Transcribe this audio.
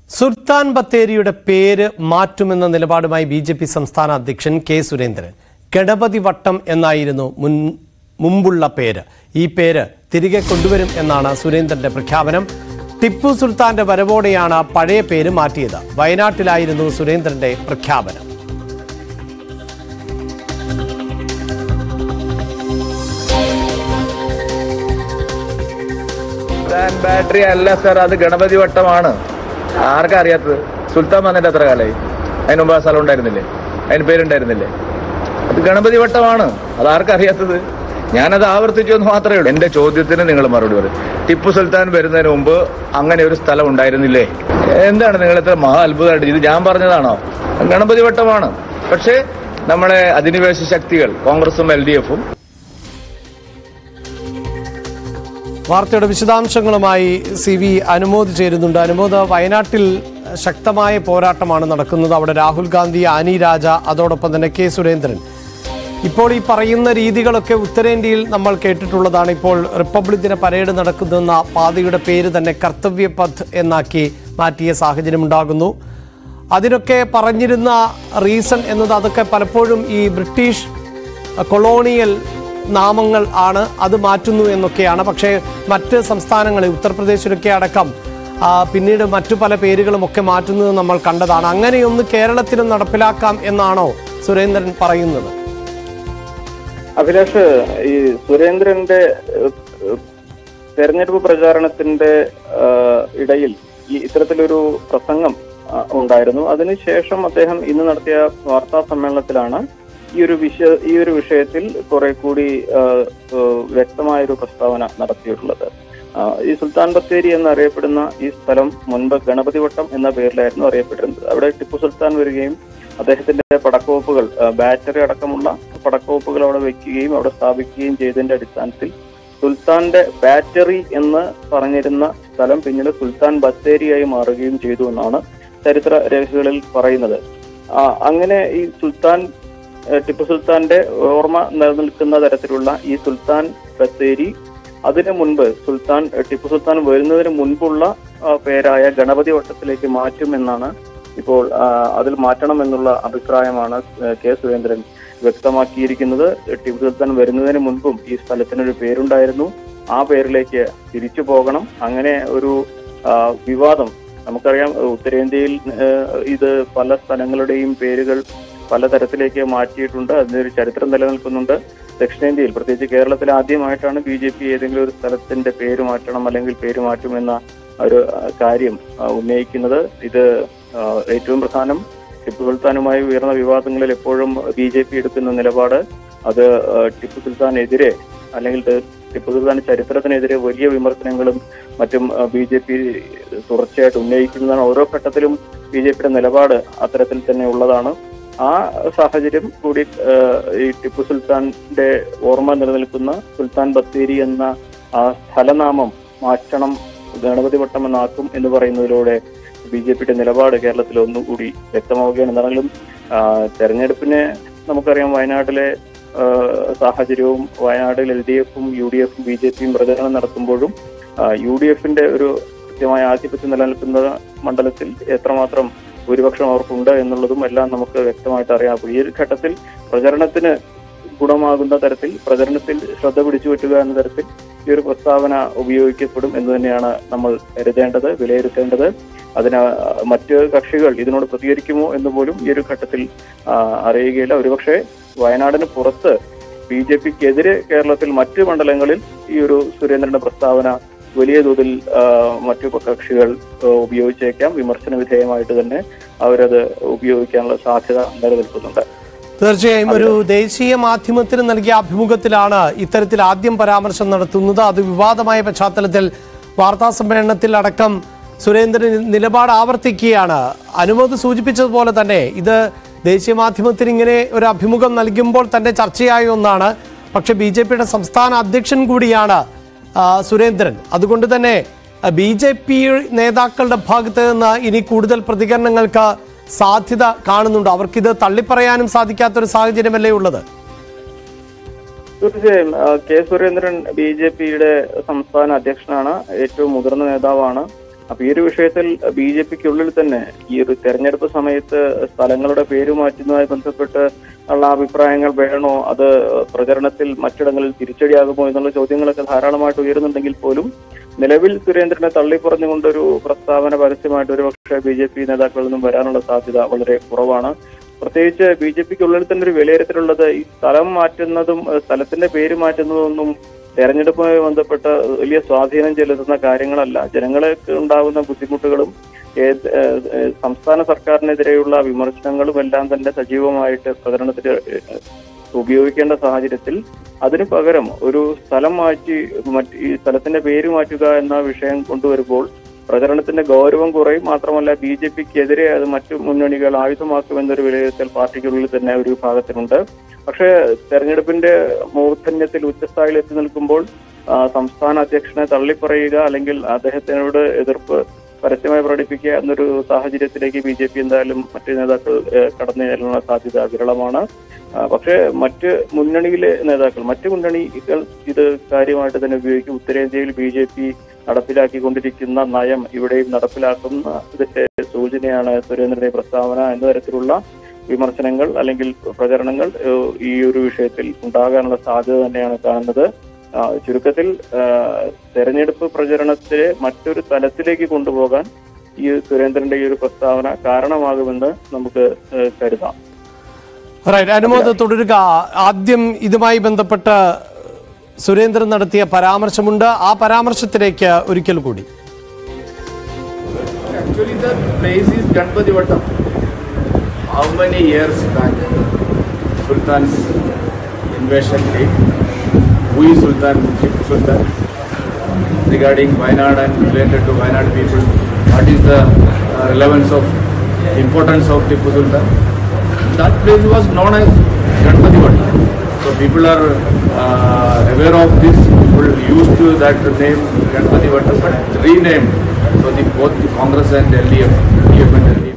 സുൽത്താൻ ബത്തേരിയുടെ പേര് മാറ്റുമെന്ന നിലപാടുമായി ബി ജെ പി സംസ്ഥാന അധ്യക്ഷൻ കെ സുരേന്ദ്രൻ ഗണപതി വട്ടം എന്നായിരുന്നു മുൻ മുമ്പുള്ള പേര് ഈ പേര് തിരികെ കൊണ്ടുവരും എന്നാണ് സുരേന്ദ്രന്റെ പ്രഖ്യാപനം ടിപ്പു സുൽത്താന്റെ വരവോടെയാണ് പഴയ പേര് മാറ്റിയത് വയനാട്ടിലായിരുന്നു സുരേന്ദ്രന്റെ പ്രഖ്യാപനം സുൽത്താൻ ബാറ്ററി അല്ല സർ അത് ഗണപതി വട്ടമാണ് ആർക്കാ അറിയാത്തത് സുൽത്താൻ വന്നിട്ട് എത്ര കാലമായി അതിന് മുമ്പ് ആ സ്ഥലം ഉണ്ടായിരുന്നില്ലേ അതിന് പേരുണ്ടായിരുന്നില്ലേ അത് ഗണപതി വട്ടമാണ് അത് ആർക്കാ അറിയാത്തത് ഞാനത് ആവർത്തിച്ചു എന്ന് മാത്രമേ ഉള്ളൂ എന്റെ ചോദ്യത്തിന് നിങ്ങൾ മറുപടി പറയും ടിപ്പു സുൽത്താൻ വരുന്നതിന് മുമ്പ് അങ്ങനെ ഒരു സ്ഥലം ഉണ്ടായിരുന്നില്ലേ എന്താണ് നിങ്ങൾ ഇത്ര മഹാ അത്ഭുതമായിട്ട് ഇത് ഞാൻ പറഞ്ഞതാണോ ഗണപതി വട്ടമാണ് പക്ഷേ നമ്മളെ അധിനിവേശ ശക്തികൾ കോൺഗ്രസും എൽ ഡി എഫും വാർത്തയുടെ വിശദാംശങ്ങളുമായി സി വി അനുമോദ് ചേരുന്നുണ്ട് അനുമോദ് വയനാട്ടിൽ ശക്തമായ പോരാട്ടമാണ് നടക്കുന്നത് അവിടെ രാഹുൽ ഗാന്ധി ആനി രാജ അതോടൊപ്പം തന്നെ കെ സുരേന്ദ്രൻ ഇപ്പോൾ ഈ പറയുന്ന രീതികളൊക്കെ ഉത്തരേന്ത്യയിൽ നമ്മൾ കേട്ടിട്ടുള്ളതാണ് ഇപ്പോൾ റിപ്പബ്ലിക് ദിന പരേഡ് നടക്കുന്ന പാതയുടെ പേര് തന്നെ കർത്തവ്യ പഥ് എന്നാക്കി മാറ്റിയ സാഹചര്യമുണ്ടാകുന്നു അതിനൊക്കെ പറഞ്ഞിരുന്ന റീസൺ എന്നത് അതൊക്കെ പലപ്പോഴും ഈ ബ്രിട്ടീഷ് കൊളോണിയൽ നാമങ്ങൾ ആണ് അത് മാറ്റുന്നു എന്നൊക്കെയാണ് പക്ഷേ മറ്റ് സംസ്ഥാനങ്ങളിൽ ഉത്തർപ്രദേശിലൊക്കെ അടക്കം ആ, പിന്നീട് മറ്റു പല പേരുകളും ഒക്കെ മാറ്റുന്നത് നമ്മൾ കണ്ടതാണ് അങ്ങനെയൊന്ന് കേരളത്തിലും നടപ്പിലാക്കാം എന്നാണോ സുരേന്ദ്രൻ പറയുന്നത് അഭിലാഷ് ഈ സുരേന്ദ്രന്റെ ഏഹ്, ഏഹ്, തെരഞ്ഞെടുപ്പ് പ്രചാരണത്തിന്റെ ഏഹ്, ഇടയിൽ ഈ ഇത്തരത്തിലൊരു പ്രസംഗം ആ, ഉണ്ടായിരുന്നു അതിനുശേഷം അദ്ദേഹം ഇന്ന് നടത്തിയ വാർത്താ സമ്മേളനത്തിലാണ് ഈ ഒരു വിഷയ ഈ ഒരു വിഷയത്തിൽ കുറെ കൂടി ഏഹ്, ഏഹ്, വ്യക്തമായൊരു പ്രസ്താവന നടത്തിയിട്ടുള്ളത് ആ, ഈ സുൽത്താൻ ബത്തേരി എന്നറിയപ്പെടുന്ന ഈ സ്ഥലം മുൻപ് ഗണപതി വട്ടം എന്ന പേരിലായിരുന്നു അറിയപ്പെട്ടിരുന്നത് അവിടെ ടിപ്പു സുൽത്താൻ വരികയും അദ്ദേഹത്തിന്റെ പടക്കോപ്പുകൾ ആ, ബാറ്ററി അടക്കമുള്ള പടക്കോപ്പുകൾ അവിടെ വെക്കുകയും അവിടെ സ്ഥാപിക്കുകയും ചെയ്തതിന്റെ അടിസ്ഥാനത്തിൽ സുൽത്താന്റെ ബാറ്ററി എന്ന് പറഞ്ഞിരുന്ന സ്ഥലം പിന്നീട് സുൽത്താൻ ബത്തേരിയായി മാറുകയും ചെയ്തു എന്നാണ് ചരിത്ര രേഖകളിൽ പറയുന്നത് ആ, അങ്ങനെ ഈ സുൽത്താൻ ഏ, ടിപ്പു സുൽത്താന്റെ ഓർമ്മ നിലനിൽക്കുന്ന തരത്തിലുള്ള ഈ സുൽത്താൻ ബത്തേരി അതിനു മുൻപ് സുൽത്താൻ ടിപ്പു സുൽത്താൻ വരുന്നതിന് മുൻപുള്ള ആ, പേരായ ഗണപതി വട്ടത്തിലേക്ക് മാറ്റുമെന്നാണ് ഇപ്പോൾ ആ, അതിൽ മാറ്റണമെന്നുള്ള അഭിപ്രായമാണ് ഏഹ്, കെ സുരേന്ദ്രൻ വ്യക്തമാക്കിയിരിക്കുന്നത് ടിപ്പു സുൽത്താൻ വരുന്നതിന് മുൻപും ഈ സ്ഥലത്തിനൊരു പേരുണ്ടായിരുന്നു ആ പേരിലേക്ക് തിരിച്ചു പോകണം അങ്ങനെ ഒരു ആ, വിവാദം നമുക്കറിയാം ഏഹ്, ഉത്തരേന്ത്യയിൽ ഏഹ്, ഇത് പല സ്ഥലങ്ങളുടെയും പേരുകൾ പലതരത്തിലേക്ക് മാറ്റിയിട്ടുണ്ട് അതിനൊരു ചരിത്രം നിലനിൽക്കുന്നുണ്ട് ദക്ഷിണേന്ത്യയിൽ പ്രത്യേകിച്ച് കേരളത്തിൽ ആദ്യമായിട്ടാണ് ബി ജെ പി ഏതെങ്കിലും ഒരു സ്ഥലത്തിന്റെ പേര് മാറ്റണം അല്ലെങ്കിൽ പേര് മാറ്റുമെന്ന ഒരു ആ, കാര്യം ആ, ഉന്നയിക്കുന്നത് ഇത് ആ, ഏറ്റവും പ്രധാനം ടിപ്പു സുൽത്താനുമായി ഉയർന്ന വിവാദങ്ങളിൽ എപ്പോഴും ബി ജെ പി എടുക്കുന്ന നിലപാട് അത് ആ, ടിപ്പു സുൽത്താനെതിരെ അല്ലെങ്കിൽ ടി- ടിപ്പു സുൽത്താൻ ചരിത്രത്തിനെതിരെ വലിയ വിമർശനങ്ങളും മറ്റും ബി ജെ പി തുടർച്ചയായിട്ട് ഉന്നയിക്കുന്നതാണ് ഓരോ ഘട്ടത്തിലും ബി ജെ പിയുടെ നിലപാട് അത്തരത്തിൽ തന്നെ ഉള്ളതാണ് ആ സാഹചര്യം കൂടി ആ, ഈ ടിപ്പു സുൽത്താന്റെ ഓർമ്മ നിലനിൽക്കുന്ന സുൽത്താൻ ബത്തേരി എന്ന ആ സ്ഥലനാമം മാറ്റണം ഗണപതി വട്ടം എന്നാക്കും എന്ന് പറയുന്നതിലൂടെ ബി ജെ പിയുടെ നിലപാട് കേരളത്തിൽ ഒന്നുകൂടി വ്യക്തമാവുകയാണ് എന്താണെങ്കിലും ആ, തെരഞ്ഞെടുപ്പിന് നമുക്കറിയാം വയനാട്ടിലെ ആ, സാഹചര്യവും വയനാട്ടിൽ എൽ ഡി എഫും യു ഡി എഫും ബി ജെ പിയും പ്രചരണം നടത്തുമ്പോഴും യു ഡി എഫിന്റെ ഒരു കൃത്യമായ ആധിപത്യം നിലനിൽക്കുന്ന മണ്ഡലത്തിൽ എത്രമാത്രം ഭൂരിപക്ഷം അവർക്കുണ്ട് എന്നുള്ളതും എല്ലാം നമുക്ക് വ്യക്തമായിട്ട് അറിയാം അപ്പോൾ ഈ ഒരു ഘട്ടത്തിൽ പ്രചരണത്തിന് ഗുണമാകുന്ന തരത്തിൽ പ്രചരണത്തിൽ ശ്രദ്ധ പിടിച്ചു പറ്റുക എന്ന തരത്തിൽ ഈ ഒരു പ്രസ്താവന ഉപയോഗിക്കപ്പെടും എന്ന് തന്നെയാണ് നമ്മൾ കരുതേണ്ടത് വിലയിരുത്തേണ്ടത് അതിന് മറ്റ് കക്ഷികൾ ഇതിനോട് പ്രതികരിക്കുമോ എന്ന് പോലും ഈ ഒരു ഘട്ടത്തിൽ ആ, അറിയുകയില്ല ഒരുപക്ഷെ വയനാടിന് പുറത്ത് ബി ജെ പിക്കെതിരെ കേരളത്തിൽ മറ്റ് മണ്ഡലങ്ങളിൽ ഈ ഒരു സുരേന്ദ്രന്റെ പ്രസ്താവന വലിയ തോതിൽ ആ, മറ്റു കക്ഷികൾ ആ, ഉപയോഗിച്ചേക്കാം വിമർശന വിധേയമായിട്ട് തന്നെ അവരത് ഉപയോഗിക്കാനുള്ള സാധ്യത നിലനിൽക്കുന്നുണ്ട് തീർച്ചയായും ഒരു ദേശീയ മാധ്യമത്തിന് നൽകിയ അഭിമുഖത്തിലാണ് ഇത്തരത്തിൽ ആദ്യം പരാമർശം നടത്തുന്നത് അത് വിവാദമായ പശ്ചാത്തലത്തിൽ വാർത്താ സമ്മേളനത്തിൽ അടക്കം സുരേന്ദ്രൻ നിലപാട് ആവർത്തിക്കുകയാണ് അനുമതി സൂചിപ്പിച്ചതുപോലെ തന്നെ ഇത് ദേശീയ മാധ്യമത്തിന് ഇങ്ങനെ ഒരു അഭിമുഖം നൽകുമ്പോൾ തന്നെ ചർച്ചയായ ഒന്നാണ് പക്ഷെ ബി ജെ പിയുടെ സംസ്ഥാന അധ്യക്ഷൻ കൂടിയാണ് ആ, സുരേന്ദ്രൻ അതുകൊണ്ട് തന്നെ ബി ജെ പി നേതാക്കളുടെ ഭാഗത്ത് നിന്ന് ഇനി കൂടുതൽ പ്രതികരണങ്ങൾക്ക് സാധ്യത കാണുന്നുണ്ട് അവർക്കിത് തള്ളിപ്പറയാനും സാധിക്കാത്തൊരു സാഹചര്യമല്ലേ ഉള്ളത് തീർച്ചയായും ആ, കെ സുരേന്ദ്രൻ ബി ജെ പിയുടെ സംസ്ഥാന അധ്യക്ഷനാണ് ഏറ്റവും മുതിർന്ന നേതാവാണ് അപ്പൊ ഈ ഒരു വിഷയത്തിൽ ബി ജെ പിക്കുള്ളിൽ തന്നെ ഈ ഒരു തെരഞ്ഞെടുപ്പ് സമയത്ത് സ്ഥലങ്ങളുടെ പേര് മാറ്റുന്നതുമായി ബന്ധപ്പെട്ട് ഉള്ള അഭിപ്രായങ്ങൾ വേണോ അത് പ്രചരണത്തിൽ മറ്റിടങ്ങളിൽ തിരിച്ചടിയാകുമോ എന്നുള്ള ചോദ്യങ്ങളൊക്കെ ധാരാളമായിട്ട് ഉയരുന്നുണ്ടെങ്കിൽ പോലും നിലവിൽ സുരേന്ദ്രനെ തള്ളിപ്പറഞ്ഞുകൊണ്ടൊരു പ്രസ്താവന പരസ്യമായിട്ട് ഒരു പക്ഷേ ബി ജെ പി നേതാക്കളിൽ നിന്നും വരാനുള്ള സാധ്യത വളരെ കുറവാണ് പ്രത്യേകിച്ച് ബി ജെ പിക്കുള്ളിൽ തന്നെ ഒരു വിലയിരുത്തലുള്ളത് ഈ സ്ഥലം മാറ്റുന്നതും ഏഹ് സ്ഥലത്തിന്റെ പേര് മാറ്റുന്നതൊന്നും തെരഞ്ഞെടുപ്പുമായി ബന്ധപ്പെട്ട് വലിയ സ്വാധീനം ചെലുത്തുന്ന കാര്യങ്ങളല്ല ജനങ്ങൾക്ക് ഉണ്ടാകുന്ന ബുദ്ധിമുട്ടുകളും ഏത് ഏഹ് ഏഹ് സംസ്ഥാന സർക്കാരിനെതിരെയുള്ള വിമർശനങ്ങളും എല്ലാം തന്നെ സജീവമായിട്ട് പ്രചരണത്തിൽ ഏഹ് ഉപയോഗിക്കേണ്ട സാഹചര്യത്തിൽ അതിനു പകരം ഒരു സ്ഥലം മാറ്റി മറ്റ് ഈ സ്ഥലത്തിന്റെ പേര് മാറ്റുക എന്ന വിഷയം കൊണ്ടുവരുമ്പോൾ പ്രചരണത്തിന്റെ ഗൗരവം കുറയും മാത്രമല്ല ബി ജെ പിക്കെതിരെ അത് മറ്റു മുന്നണികൾ ആയുധമാക്കുമെന്നൊരു വിലയിരുത്തൽ പാർട്ടിക്കുള്ളിൽ തന്നെ ഒരു വിഭാഗത്തിനുണ്ട് പക്ഷേ തെരഞ്ഞെടുപ്പിന്റെ മൂർധന്യത്തിൽ ഉച്ചസ്ഥായിയിൽ എത്തി നിൽക്കുമ്പോൾ ആ, സംസ്ഥാന അധ്യക്ഷനെ തള്ളിപ്പറയുക അല്ലെങ്കിൽ അദ്ദേഹത്തിനോട് എതിർപ്പ് പരസ്യമായി പ്രകടിപ്പിക്കുക എന്നൊരു സാഹചര്യത്തിലേക്ക് ബി ജെ പി എന്തായാലും മറ്റു നേതാക്കൾ ഏഹ്, കടന്നു ചെല്ലാനുള്ള സാധ്യത വിരളമാണ് ആ, പക്ഷേ മറ്റ് മുന്നണിയിലെ നേതാക്കൾ മറ്റ് മുന്നണികൾ ഇത് കാര്യമായിട്ട് തന്നെ ഉപയോഗിക്കും ഉത്തരേന്ത്യയിൽ ബി ജെ പി നടപ്പിലാക്കിക്കൊണ്ടിരിക്കുന്ന നയം ഇവിടെയും നടപ്പിലാക്കുന്ന ഇതിന്റെ സൂചനയാണ് സുരേന്ദ്രന്റെ പ്രസ്താവന എന്ന തരത്തിലുള്ള വിമർശനങ്ങൾ അല്ലെങ്കിൽ പ്രചരണങ്ങൾ ഏഹ്, ഈ ഒരു വിഷയത്തിൽ ഉണ്ടാകാനുള്ള സാധ്യത തന്നെയാണ് കാണുന്നത് ആ, ചുരുക്കത്തിൽ ആ, തെരഞ്ഞെടുപ്പ് പ്രചരണത്തെ മറ്റൊരു തലത്തിലേക്ക് കൊണ്ടുപോകാൻ ഈ സുരേന്ദ്രന്റെ ഈ ഒരു പ്രസ്താവന കാരണമാകുമെന്ന് നമുക്ക് ഏഹ്, കരുതാം റൈറ്റ് അനുമോദ് തുടരുക ആദ്യം ഇതുമായി ബന്ധപ്പെട്ട് സുരേന്ദ്രൻ നടത്തിയ പരാമർശമുണ്ട് ആ പരാമർശത്തിലേക്ക് ഒരിക്കൽ കൂടി Actually, the place is Ganpati Vattam. How many years back Sultan's invasion came? Who is Sultan? Tipu Sultan? Regarding Wayanad and related to Wayanad people, what is the uh, relevance of importance of Tipu Sultan? That place was known as Ganpati Vattam. So people are uh, aware of this. People used to that name Ganpati Vattam, but renamed. So the, both the Congress and LDF, DF and LDF